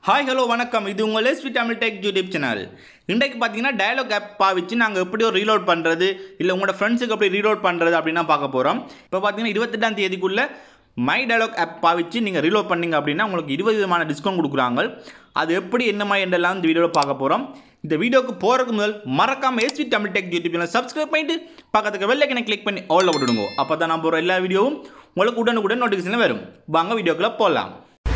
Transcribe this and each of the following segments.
hi hello வணக்கம் இது உங்கள் S V Tamil tech YouTube channel இன்றைக்கு பார்த்தீங்கன்னா டயலாக் ஆப் பாவிச்சு நாங்கள் எப்படி ஒரு ரீலோட் பண்ணுறது இல்லை உங்களோட ஃப்ரெண்ட்ஸுக்கு எப்படி ரீலோட் பண்ணுறது அப்படின்னா பார்க்க போகிறோம் இப்போ பார்த்தீங்கன்னா இருபத்தெட்டாம் தேதிக்குள்ளே மை டயலாக் ஆப் பாவிச்சு நீங்கள் ரீலோட் பண்ணீங்க அப்படின்னா உங்களுக்கு இருபது விதமான டிஸ்கவுண்ட் கொடுக்குறாங்க அது எப்படி என்ன மாதிரி என்றெல்லாம் இந்த வீடியோவில் பார்க்க போகிறோம் இந்த வீடியோக்கு போகிறதுக்கு முதல் மறக்காம S V Tamil tech YouTube channel subscribe பண்ணிட்டு பக்கத்துக்கு வெள்ளைக்கனை கிளிக் பண்ணி ஆலில் விட்டுடுங்க அப்போ தான் நான் போகிற எல்லா வீடியோவும் உங்களுக்கு உடனுக்குடன் நோட்டிஃபிகேஷன் வரும் வாங்க வீடியோக்குள்ளே போகலாம்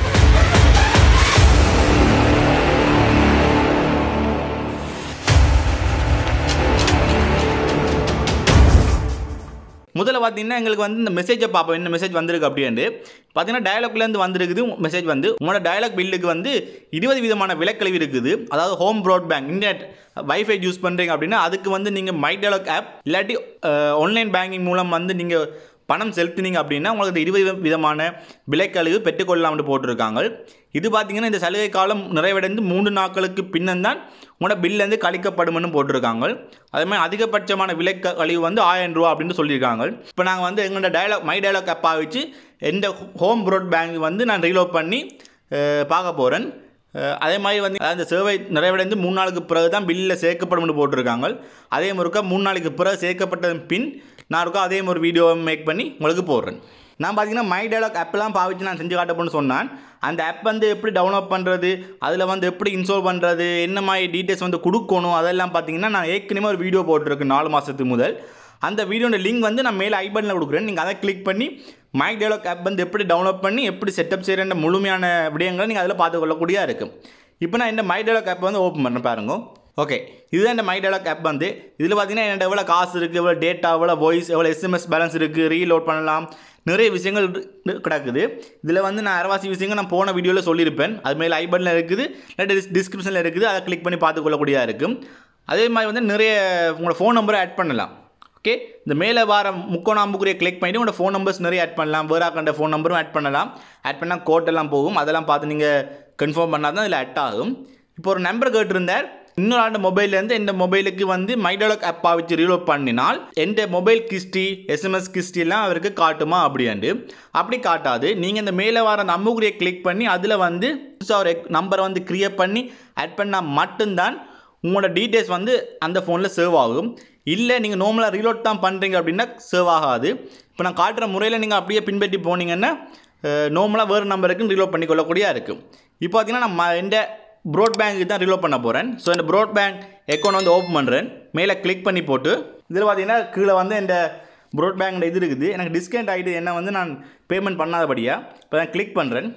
முதல்ல பார்த்தீங்கன்னா எங்களுக்கு வந்து இந்த மெசேஜை பார்ப்போம் என்ன மெசேஜ் வந்திருக்கு அப்படின்ட்டு பார்த்தீங்கன்னா டயலாக்லேருந்து வந்திருக்குது மெசேஜ் வந்து உங்களோட டயலாக் பில்லுக்கு வந்து இருபது விதமான விலக்கழிவு இருக்குது அதாவது home broadband internet wifi use பண்ணுறீங்க அப்படின்னா அதுக்கு வந்து நீங்கள் மை டயலாக் ஆப் இல்லாட்டி ஆன்லைன் பேங்கிங் மூலம் வந்து நீங்கள் பணம் செலுத்தினீங்க அப்படின்னா உங்களுக்கு இந்த இருபது விதமான விலைக்கழிவு பெற்றுக்கொள்ளலாம்னு போட்டிருக்காங்க இது பார்த்தீங்கன்னா இந்த சலுகை காலம் நிறைவடைந்து மூன்று நாட்களுக்கு பின்னந்தான் உங்களோட பில்லேருந்து கழிக்கப்படும்னு போட்டிருக்காங்க அதே மாதிரி அதிகபட்சமான விலை கழிவு வந்து ஆயிரம் ரூபா அப்படின்னு சொல்லியிருக்காங்க இப்போ நாங்கள் வந்து எங்களோட டயலாக் மை டயலாக் ஆப்பாக வச்சு எந்த ஹோம் ப்ராட் பேங்க் வந்து நான் ரீலோட் பண்ணி அஹ், பார்க்க போகிறேன் அஹ் அதே மாதிரி வந்து அந்த சேவை நிறைவடைந்து மூணு நாளுக்கு பிறகு தான் பில்லில் சேர்க்கப்படும்னு போட்டிருக்காங்க அதே மாதிரிக்கா மூணு நாளைக்கு பிறகு சேர்க்கப்பட்டதன் பின் நான் இருக்கா அதே மாதிரி வீடியோவை மேக் பண்ணி உங்களுக்கு போடுறேன் நான் பார்த்தீங்கன்னா மை டயலாக் ஆப்பெல்லாம் பாவிச்சு நான் செஞ்சு காட்டப்போன்னு சொன்னேன் அந்த ஆப் வந்து எப்படி டவுன்லோட் பண்ணுறது அதில் வந்து எப்படி இன்ஸ்டால் பண்ணுறது என்ன மாதிரி டீட்டெயில்ஸ் வந்து கொடுக்கணும் அதெல்லாம் பார்த்தீங்கன்னா நான் ஏற்கனவே ஒரு வீடியோ போட்டிருக்கேன் நாலு மாதத்துக்கு முதல் அந்த வீடியோட லிங்க் வந்து நான் மேலே ஐ பட்டனில் கொடுக்குறேன் நீங்கள் அதை கிளிக் பண்ணி மைக் டயலாக் ஆப் வந்து எப்படி டவுன்லோட் பண்ணி எப்படி செட்டப் செய்கிற முழுமையான விடயங்களை நீங்கள் அதில் பார்த்துக்கொள்ளக்கூடியா இருக்கும் இப்போ நான் இந்த மை டயலாக் ஆப் வந்து ஓப்பன் பண்ணுறேன் பாருங்க ஓகே இதுதான் இந்த மை டயலாக் ஆப் வந்து இதில் பார்த்தீங்கன்னா என்கிட்ட எவ்வளோ காசு இருக்குது எவ்வளோ டேட்டா எவ்வளோ வாய்ஸ் எவ்வளோ எஸ்எம்எஸ் பேலன்ஸ் இருக்குது ரீலோட் பண்ணலாம் நிறைய விஷயங்கள் இரு- கிடக்குது இதில் வந்து நான் அரைவாசி விஷயங்கள் நான் போன வீடியோவில் சொல்லியிருப்பேன் அது மேலே ஐ பட்டனில் இருக்குது இல்லாட்டி டிஸ்கிரிப்ஷனில் இருக்குது அதை கிளிக் பண்ணி பார்த்துக்கொள்ளக்கூடியதாக இருக்கும் அதே மாதிரி வந்து நிறைய உங்களோட ஃபோன் நம்பரை ஆட் பண்ணலாம் ஓகே இந்த மேலே வர முக்கோணாம்புக்குரிய கிளிக் பண்ணிட்டு உங்களோட ஃபோன் நம்பர்ஸ் நிறைய ஆட் பண்ணலாம் வேறு கண்ட ஃபோன் நம்பரும் ஆட் பண்ணலாம் ஆட் பண்ணால் கோட் எல்லாம் போகும் அதெல்லாம் பார்த்து நீங்கள் கன்ஃபார்ம் பண்ணால் தான் இதில் ஆட் ஆகும் இப்போ ஒரு நம்பர் கேட்டிருந்தார் இன்னொரு ஆண்டு மொபைல்லேருந்து இந்த மொபைலுக்கு வந்து மைடோலக் ஆப்பா வச்சு ரீலோட் பண்ணினால் எந்த மொபைல் கிஸ்டி எஸ்எம்எஸ் கிஸ்டி எல்லாம் அவருக்கு காட்டுமா அப்படின்ட்டு அப்படி காட்டாது நீங்கள் இந்த மேலே வர அந்த அம்புக்குரிய கிளிக் பண்ணி அதில் வந்து புதுசாக ஒரு நம்பரை வந்து க்ரியேட் பண்ணி ஆட் பண்ணால் மட்டும்தான் உங்களோட டீட்டெயில்ஸ் வந்து அந்த ஃபோனில் சேவ் ஆகும் இல்லை நீங்கள் நார்மலாக ரீலோட் தான் பண்ணுறீங்க அப்படின்னா சேவ் ஆகாது இப்போ நான் காட்டுற முறையில் நீங்கள் அப்படியே பின்பற்றி போனீங்கன்னா நார்மலாக வேறு நம்பருக்கு ரீலோட் பண்ணிக்கொள்ளக்கூடியா இருக்கும் இப்போ பார்த்தீங்கன்னா நான் இந்த ப்ரோட் பேங்க் தான் ரீலோட் பண்ண போகிறேன் ஸோ இந்த ப்ரோட் பேங்க் அக்கௌண்ட் வந்து ஓப்பன் பண்ணுறேன் மேலே கிளிக் பண்ணி போட்டு இதில் பார்த்தீங்கன்னா கீழே வந்து இந்த ப்ரோட் பேங்க் இது இருக்குது எனக்கு டிஸ்கவுண்ட் ஆகிட்டு என்ன வந்து நான் பேமெண்ட் பண்ணாதபடியாக இப்போ நான் கிளிக் பண்ணுறேன்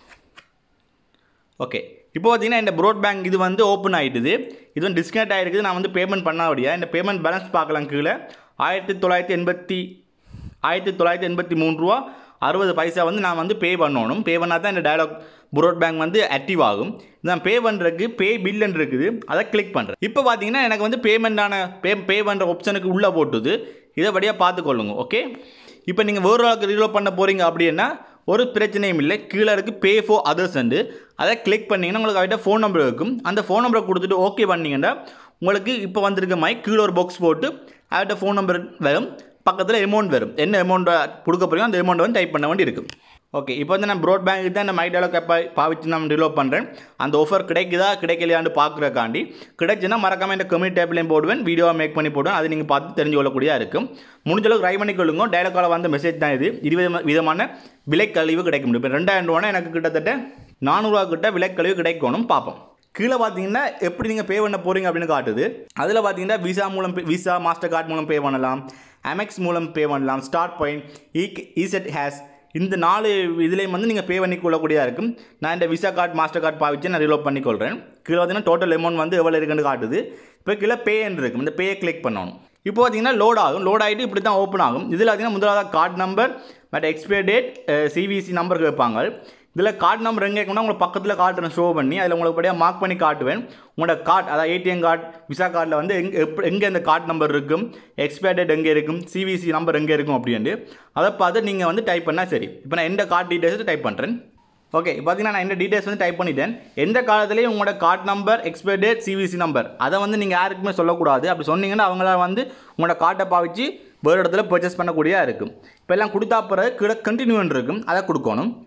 ஓகே இப்போ பார்த்தீங்கன்னா இந்த ப்ரோட் பேங்க் இது வந்து ஓப்பன் ஆகிட்டுது இது வந்து டிஸ்கனெக்ட் ஆகிருக்குது நான் வந்து பேமெண்ட் பண்ணாபடியா இந்த பேமெண்ட் பேலன்ஸ் பார்க்கலாம் கீழே ஆயிரத்தி தொள்ளாயிரத்தி எண்பத்தி ஆயிரத்தி தொள்ளாயிரத்தி எண்பத்தி மூணு ரூபா அறுபது பைசா வந்து நான் வந்து பே பண்ணணும் பே பண்ணால் தான் இந்த டயலாக் ப்ரோட் பேங்க் வந்து ஆக்டிவ் ஆகும் நான் பே பண்ணுறதுக்கு பே பில்லுன்னு இருக்குது அதை கிளிக் பண்ணுறேன் இப்போ பார்த்தீங்கன்னா எனக்கு வந்து பேமெண்ட்டான பே பே பண்ணுற ஆப்ஷனுக்கு உள்ளே போட்டுது இதை படியாக பார்த்துக்கொள்ளுங்க ஓகே இப்போ நீங்கள் வேறு ஆளுக்கு ரீலோட் பண்ண போகிறீங்க அப்படின்னா ஒரு பிரச்சனையும் இல்லை கீழே இருக்குது பே ஃபோ அதர்ஸ் அண்டு அதை கிளிக் பண்ணிங்கன்னா உங்களுக்கு அவர்கிட்ட ஃபோன் நம்பர் இருக்கும் அந்த ஃபோன் நம்பரை கொடுத்துட்டு ஓகே பண்ணீங்கன்னா உங்களுக்கு இப்போ வந்திருக்க மாதிரி கீழே ஒரு பாக்ஸ் போட்டு அவர்கிட்ட ஃபோன் நம்பர் வரும் பக்கத்தில் அமௌண்ட் வரும் என்ன அமௌண்ட்டை கொடுக்க போகிறீங்க அந்த அமௌண்ட் வந்து டைப் பண்ண வேண்டி இருக்கும் ஓகே இப்போ வந்து நான் ப்ரோட் பேங்க் தான் இந்த மை டெவலப் ஆப்பை பாவிச்சு நான் ரீலோட் பண்ணுறேன் அந்த ஆஃபர் கிடைக்குதா கிடைக்கலையான்னு பார்க்குறக்காண்டி கிடைச்சுன்னா மறக்காம இந்த கம்யூனிட்டி டேப்லையும் போடுவேன் வீடியோவை மேக் பண்ணி போடுவேன் அதை நீங்கள் பார்த்து தெரிஞ்சு கொள்ளக்கூடியதாக இருக்கும் முடிஞ்ச அளவுக்கு ட்ரை பண்ணி கொள்ளுங்க டயலாக்கால வந்த மெசேஜ் தான் இது இருபது விதமான விலைக்கழிவு கிடைக்க முடியும் இப்போ ரெண்டாயிரம் ரூபானா எனக்கு கிட்டத்தட்ட நானூறுரூவா கிட்ட விலைக்கழிவு கிடைக்கணும் பார்ப்போம் கீழே பார்த்தீங்கன்னா எப்படி நீங்கள் பே பண்ண போகிறீங்க அப்படின்னு காட்டுது அதில் பார்த்தீங்கன்னா விசா மூலம் விசா மாஸ்டர் கார்டு மூலம் பே பண்ணலாம் அமெக்ஸ் மூலம் பே பண்ணலாம் ஸ்டார்ட் பாயிண்ட் இ இசெட் ஹேஸ் இந்த நாலு இதுலேயும் வந்து நீங்கள் பே பண்ணி கொள்ளக்கூடியதாக இருக்கும் நான் இந்த விசா கார்டு மாஸ்டர் கார்டு பாவிச்சு நான் ரீலோட் பண்ணிக்கொள்கிறேன் கீழே பார்த்தீங்கன்னா டோட்டல் அமௌண்ட் வந்து எவ்வளோ இருக்குன்னு காட்டுது இப்போ கீழே பேன்னு இருக்கும் இந்த பேயை கிளிக் பண்ணணும் இப்போ பார்த்தீங்கன்னா லோட் ஆகும் லோட் ஆகிட்டு இப்படி தான் ஓப்பன் ஆகும் இதில் பார்த்தீங்கன்னா முதலாவது card number but expiry date CVC number கேட்பாங்க இதில் கார்டு நம்பர் எங்கே இருக்குன்னா உங்களுக்கு பக்கத்தில் காட்டுறேன் ஷோ பண்ணி அதில் உங்களுக்கு படியாக மார்க் பண்ணி காட்டுவேன் உங்களோட கார்டு அதாவது ஏடிஎம் கார்டு விசா கார்டில் வந்து எங்கே எப் எங்கே அந்த கார்டு நம்பர் இருக்கும் எக்ஸ்பைரி டேட் எங்கே இருக்கும் சிவிசி நம்பர் எங்கே இருக்கும் அப்படின்ட்டு அதை பார்த்து நீங்கள் வந்து டைப் பண்ணால் சரி இப்போ நான் எந்த கார்டு டீட்டெயில்ஸ் டைப் பண்ணுறேன் ஓகே பார்த்தீங்கன்னா நான் இந்த டீட்டெயில்ஸ் வந்து டைப் பண்ணிட்டேன் எந்த காலத்துலேயும் உங்களோட card number expiry date CVC number அதை வந்து நீங்கள் யாருக்குமே சொல்லக்கூடாது அப்படி சொன்னீங்கன்னா அவங்கள வந்து உங்களோட கார்டை பாவிச்சு வேறு இடத்துல பர்ச்சேஸ் பண்ணக்கூடியதாக இருக்கும் இப்போ எல்லாம் கொடுத்தா பிறகு கீழே கண்டினியூன்னு இருக்கும் அதை கொடுக்கணும்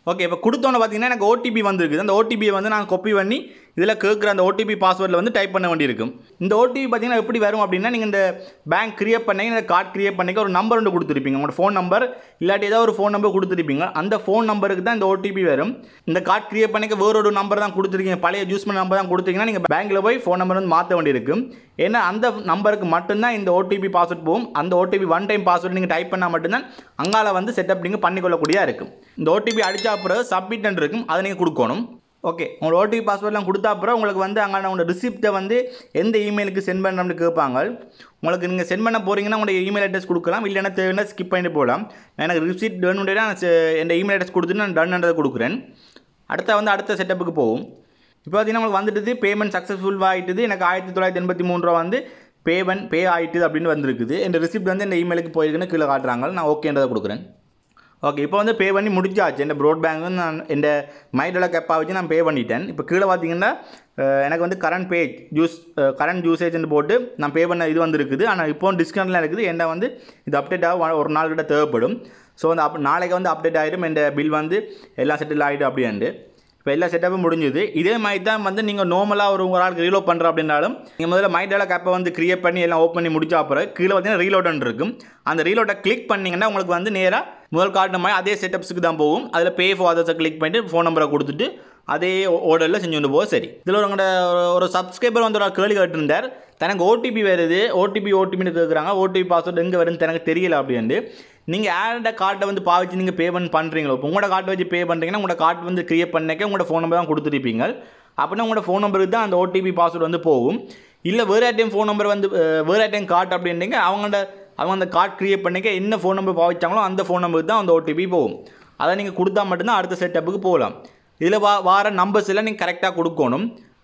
ஓகே இப்போ கொடுத்தோன்னு பார்த்தீங்கன்னா எனக்கு ஓடிபி வந்திருக்குது அந்த ஓடிபியை வந்து நான் காப்பி பண்ணி இதில் கேட்குற அந்த ஓடிபி பாஸ்வேர்டில் வந்து டைப் பண்ண வேண்டியிருக்கும் இந்த ஓடிபி பார்த்தீங்கன்னா எப்படி வரும் அப்படின்னா நீங்கள் இந்த பேங்க் கிரியேட் பண்ணி இந்த கார்டு கிரியேட் பண்ணிக்க ஒரு நம்பர் ஒன்று கொடுத்துருப்பீங்க உங்களோட ஃபோன் நம்பர் இல்லாட்டி ஏதாவது ஒரு ஃபோன் நம்பர் கொடுத்துருப்பீங்க அந்த ஃபோன் நம்பருக்கு தான் இந்த ஓடிபி வரும் இந்த கார்டு கிரியேட் பண்ணிக்க வேற ஒரு நம்பர் தான் கொடுத்துருக்கீங்க பழைய ஜூஸ் பண்ண நம்பர் தான் கொடுத்தீங்கன்னா நீங்கள் பேங்க்கில் போய் ஃபோன் நம்பர் வந்து மாற்ற வேண்டியிருக்கும் ஏன்னா அந்த நம்பருக்கு மட்டும்தான் இந்த ஓடிபி பாஸ்வேர்ட் போகும் அந்த ஓடிபி ஒன் டைம் பாஸ்வேர்ட் நீங்கள் டைப் பண்ணால் மட்டும்தான் அங்கால வந்து செட்டப் நீங்கள் பண்ணிக்கொள்ளக்கூடியா இருக்கும் இந்த ஓடிபி அடிச்சா பிறகு சப்மிட்னு இருக்கும் அதை நீங்கள் கொடுக்கணும் ஓகே உங்களோட ஓடிபி பாஸ்வேர்ட்லாம் கொடுத்தா அப்புறம் உங்களுக்கு வந்து அங்கே உங்களோட ரிசிப்ட்டை வந்து எந்த இமெயிலுக்கு சென்ட் பண்ணணும்னு கேட்பாங்க உங்களுக்கு நீங்கள் சென்ட் பண்ண போகிறீங்கன்னா உங்களோட இமெயில் அட்ரஸ் கொடுக்கலாம் இல்லைன்னா தேவைன்னா ஸ்கிப் பண்ணிட்டு போகலாம் நான் எனக்கு ரிசிப்ட் வேணும்னா நான் செ- என் இமெயில் அட்ரஸ் கொடுத்துட்டு நான் டன்ன்றதை கொடுக்குறேன் அடுத்த வந்து அடுத்த செட்டப்புக்கு போகும் இப்போ பார்த்தீங்கன்னா உங்களுக்கு வந்துட்டு பேமெண்ட் சக்ஸஸ்ஃபுல் ஆகிட்டுது எனக்கு ஆயிரத்தி தொள்ளாயிரத்தி எண்பத்தி மூணு ரூபா வந்து பேமெண்ட் பே ஆகிட்டுது அப்படின்னு வந்திருக்குது இந்த ரிசிப்ட் வந்து இந்த இமெயிலுக்கு போயிருக்குன்னு கீழே காட்டுறாங்க நான் ஓகேன்றதை கொடுக்குறேன் ஓகே இப்போ வந்து பே பண்ணி முடிச்சாச்சு இந்த ப்ரோட் பேங்க் வந்து நான் இந்த மைடோல கெப்பா வச்சு நான் பே பண்ணிட்டேன் இப்போ கீழே பார்த்தீங்கன்னா அஹ், எனக்கு வந்து கரண்ட் பேஜ் ஜூஸ் கரண்ட் ஜூசேஜ்னு போட்டு நான் பே பண்ண இது வந்துருக்குது ஆனால் இப்போ டிஸ்கவுண்ட்லாம் இருக்குது என்ன வந்து இது அப்டேட் ஆக ஒரு நாள் கிட்ட தேவைப்படும் ஸோ வந்து அப் நாளைக்கு வந்து அப்டேட் ஆகிடும் இந்த பில் வந்து எல்லாம் செட்டில் ஆகிடும் அப்படின்ட்டு இப்போ எல்லா செட்டப்பும் முடிஞ்சுது இதே மாதிரி தான் வந்து நீங்கள் நார்மலாக ஒரு ஒரு ஆளுக்கு ரீலோட் பண்ணுற அப்படின்னாலும் நீங்கள் முதல்ல மைடால ஆப்பை வந்து கிரியேட் பண்ணி எல்லாம் ஓப்பன் பண்ணி முடிச்ச அப்புறம் கீழே பார்த்தீங்கன்னா ரீலோட்னு இருக்கும் அந்த ரீலோட்டை கிளிக் பண்ணிங்கன்னா உங்களுக்கு வந்து நேராக முதல் காட்டின மாதிரி அதே செட்டப்ஸுக்கு தான் போகும் அதில் பே ஃபார் அதர்ஸை கிளிக் பண்ணிட்டு ஃபோன் நம்பரை கொடுத்துட்டு அதே ஆர்டரில் செஞ்சு கொண்டு போக சரி இதில் உங்களோட ஒரு- ஒரு சப்ஸ்கிரைபர் வந்து ஒரு கேள்வி கேட்டிருந்தார் தனக்கு ஓடிபி வருது ஓடிபி ஓடிபின்னு கேட்குறாங்க ஓடிபி பாஸ்வேர்டு எங்கே வருதுன்னு எனக்கு தெரியல அப்படின்ட்டு நீங்கள் யாரோட கார்டை வந்து பாவிச்சு நீங்கள் பேமெண்ட் பண்ணுறீங்களோ இப்போ உங்களோட கார்டை வச்சு பே பண்ணுறீங்கன்னா உங்களோட கார்டு வந்து கிரியேட் பண்ணிக்க உங்களோட ஃபோன் நம்பர் தான் கொடுத்துருப்பீங்க அப்படின்னா உங்களோட ஃபோன் நம்பருக்கு தான் அந்த ஓடிபி பாஸ்வேர்டு வந்து போகும் இல்லை வேறு டைம் ஃபோன் நம்பர் வந்து அஹ், வேறு டைம் கார்டு அப்படின்றீங்க அவங்களோட அவங்க அந்த கார்டு கிரியேட் பண்ணிக்க என்ன ஃபோன் நம்பர் பாவிச்சாங்களோ அந்த ஃபோன் நம்பருக்கு தான் அந்த ஓடிபி போகும் அதை நீங்கள் கொடுத்தா மட்டும்தான் அடுத்த செட்டப்புக்கு போகலாம் இதில் வா வார நம்பர்ஸ் எல்லாம் நீங்கள் கரெக்டாக கொடுக்கணும்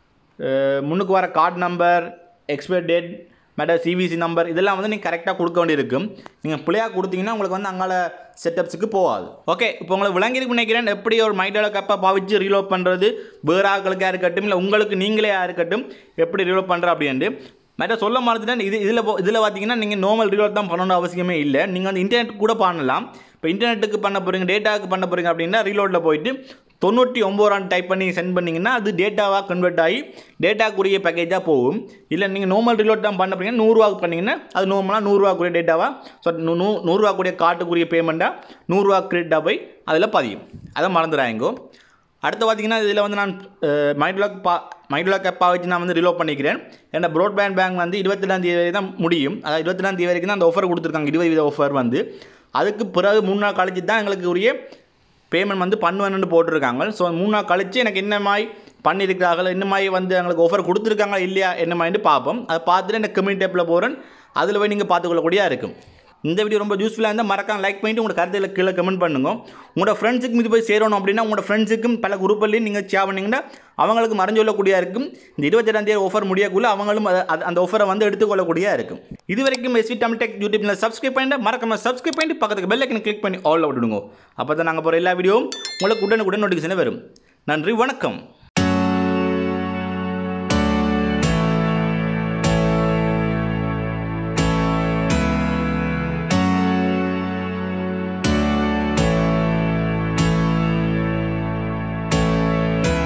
அஹ், முன்னுக்கு வர card number expire date madam CVC number இதெல்லாம் வந்து நீங்கள் கரெக்டாக கொடுக்க வேண்டியிருக்கும் நீங்கள் பிள்ளையாக கொடுத்தீங்கன்னா உங்களுக்கு வந்து அங்கால செட்டப்ஸுக்கு போகாது ஓகே இப்போ உங்களுக்கு விளங்கிருக்கு நினைக்கிறேன் எப்படி ஒரு மைடோட கப்பை பாவிச்சு ரீலோட் பண்ணுறது வேறு ஆட்களுக்காக இருக்கட்டும் இல்லை உங்களுக்கு நீங்களே இருக்கட்டும் எப்படி ரீலோட் பண்ணுற அப்படின்ட்டு மேடம் சொல்ல மறந்துட்டேன் இது இதில் இதில் பார்த்தீங்கன்னா நீங்கள் நார்மல் ரீலோட் தான் பண்ணணும் அவசியமே இல்லை நீங்கள் வந்து இன்டர்நெட் கூட பண்ணலாம் இப்போ இன்டர்நெட்டுக்கு பண்ண போகிறீங்க டேட்டாவுக்கு பண்ண போகிறீங்க அப்படின்னா ரீலோடில் போயிட்டு தொண்ணூற்றி ஒம்போரான் டைப் பண்ணி சென்ட் பண்ணிங்கன்னா அது டேட்டாவாக கன்வெர்ட் ஆகி டேட்டாக்குரிய பேக்கேஜாக போகும் இல்லை நீங்கள் நார்மல் ரீலோட் தான் பண்ண போறீங்கன்னா நூறுரூவாக்கு பண்ணிங்கன்னா அது நார்மலாக நூறுரூவாக்குரிய டேட்டாவாக ஸோ நூ நூ நூறுரூவாக்குரிய காட்டுக்குரிய பேமெண்ட்டாக நூறுரூவா கிரெடிட்டாக போய் அதில் பதியும் அதை மறந்துடாங்கோ அடுத்து பார்த்தீங்கன்னா இதில் வந்து நான் மைட்லாக் பா மைட்லாக் ஆப்பா வச்சு நான் வந்து ரிலோட் பண்ணிக்கிறேன் ஏன்னா ப்ராட்பேண்ட் பேங்க் வந்து இருபத்தெட்டாம் தேதி வரை தான் முடியும் அதாவது இருபத்தெட்டாம் தேதி வரைக்கும் தான் அந்த ஆஃபர் கொடுத்துருக்காங்க இருபது வீத ஆஃபர் வந்து அதுக்கு பிறகு மூணு நாள் கழிச்சு தான் எங்களுக்கு உரிய பேமெண்ட் வந்து பண்ணுவேன்னு போட்டிருக்காங்க ஸோ மூணு நாள் கழிச்சு எனக்கு என்ன மாதிரி பண்ணியிருக்கிறார்கள் என்ன மாதிரி வந்து எங்களுக்கு ஆஃபர் கொடுத்துருக்காங்களா இல்லையா என்ன மாதிரிட்டு பார்ப்போம் அதை பார்த்துட்டு எனக்கு கம்யூனிட்டி ஆப்பில் போகிறேன் அதில் போய் நீங்கள் பார்த்துக்கொள்ளக்கூடியா இருக்கும் இந்த வீடியோ ரொம்ப யூஸ்ஃபுல்லாக இருந்தால் மறக்காம லைக் பண்ணிட்டு உங்களோட கருத்தில் கீழே கமெண்ட் பண்ணுங்க உங்களோட ஃப்ரெண்ட்ஸுக்கு இது போய் சேரணும் அப்படின்னா உங்களோட ஃப்ரெண்ட்ஸுக்கும் பல குரூப்லையும் நீங்கள் ஷேர் பண்ணிங்கன்னா அவங்களுக்கு மறைஞ்சு கொள்ளக்கூடியா இருக்கும் இந்த இருபத்தெட்டாம் தேதி ஆஃபர் முடியக்குள்ள அவங்களும் அதை- அது- அந்த ஆஃபரை வந்து எடுத்துக்கொள்ளக்கூடியா இருக்கும் இது வரைக்கும் எஸ்வி தமிழ் டெக் யூடியூப்ல சப்ஸ்கிரைப் பண்ணிட்டு மறக்காம சப்ஸ்கிரைப் பண்ணிட்டு பக்கத்துக்கு பெல் ஐக்கனை கிளிக் பண்ணி ஆல் விடுங்க அப்போ தான் நாங்கள் போகிற எல்லா வீடியோவும் உங்களுக்கு உடனுக்குடன் நோட்டிஃபிகேஷன் வரும் நன்றி வணக்கம்